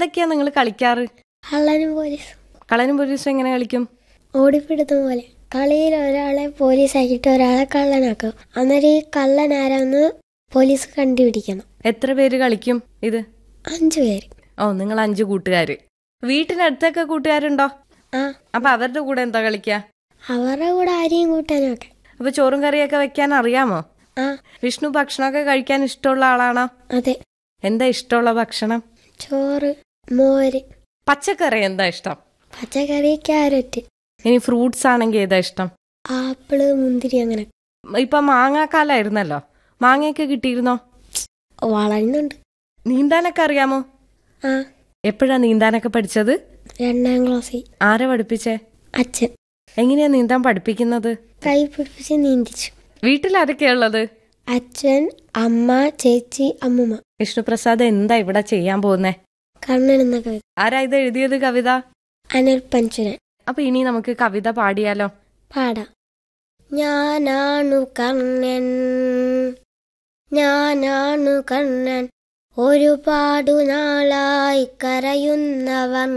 എന്തൊക്കെയാ നിങ്ങൾ കളിക്കാറ് കള്ളനും പോലീസും കളനും പോലീസും എങ്ങനെ കളിക്കും ഓടിപ്പിടുത്തം പോലെ കളിയിൽ ഒരാളെ പോലീസ് ആക്കിയിട്ട് ഒരാളെ കള്ളനാക്കും അന്നേരം ഈ കള്ളൻ ആരാന്ന് പോലീസ് കണ്ടുപിടിക്കണം എത്ര പേര് കളിക്കും ഇത് അഞ്ചു പേര് ഓ നിങ്ങൾ അഞ്ചു കൂട്ടുകാര് വീട്ടിനടുത്തൊക്കെ കൂട്ടുകാരുണ്ടോ ആ അപ്പൊ അവരുടെ കൂടെ എന്താ കളിക്കുക അവരുടെ കൂടെ ആരെയും കൂട്ടാനും ഒക്കെ അപ്പൊ ചോറും കറിയൊക്കെ വെക്കാൻ അറിയാമോ ആ വിഷ്ണു ഭക്ഷണമൊക്കെ കഴിക്കാൻ ഇഷ്ടമുള്ള ആളാണോ അതെ എന്താ ഇഷ്ടമുള്ള ഭക്ഷണം ചോറ് മോര് പച്ചക്കറി എന്താ ഇഷ്ടം പച്ചക്കറി ക്യാരറ്റ് ഇനി ഫ്രൂട്ട്സ് ആണെങ്കിൽ ഏതാ ഇഷ്ടം ആപ്പിള് മുന്തിരി അങ്ങനെ ഇപ്പൊ മാങ്ങാക്കാലായിരുന്നല്ലോ മാങ്ങയൊക്കെ കിട്ടിയിരുന്നോ വളരുന്നുണ്ട് നീന്താനൊക്കെ അറിയാമോ ആ എപ്പോഴാ നീന്താനൊക്കെ പഠിച്ചത് രണ്ടാം ക്ലാസ്സിൽ ആരെ പഠിപ്പിച്ചേ അച്ഛൻ എങ്ങനെയാ നീന്താൻ പഠിപ്പിക്കുന്നത് കൈ പിടിപ്പിച്ച് നീന്തിച്ചു വീട്ടിൽ ആരൊക്കെയാ ഉള്ളത് അച്ഛൻ അമ്മ ചേച്ചി അമ്മുമ്മ വിഷ്ണുപ്രസാദ് എന്താ ഇവിടെ ചെയ്യാൻ പോകുന്നേ കണ്ണൻ എന്ന കവിത ആരാ ഇത് എഴുതിയത് കവിത അനിൽ പഞ്ചുരൻ അപ്പൊ ഇനി നമുക്ക് കവിത പാടിയാലോ പാടാം ഞാനാണു കണ്ണൻ ഞാനാണു കണ്ണൻ ഒരുപാടു നാളായി കരയുന്നവൻ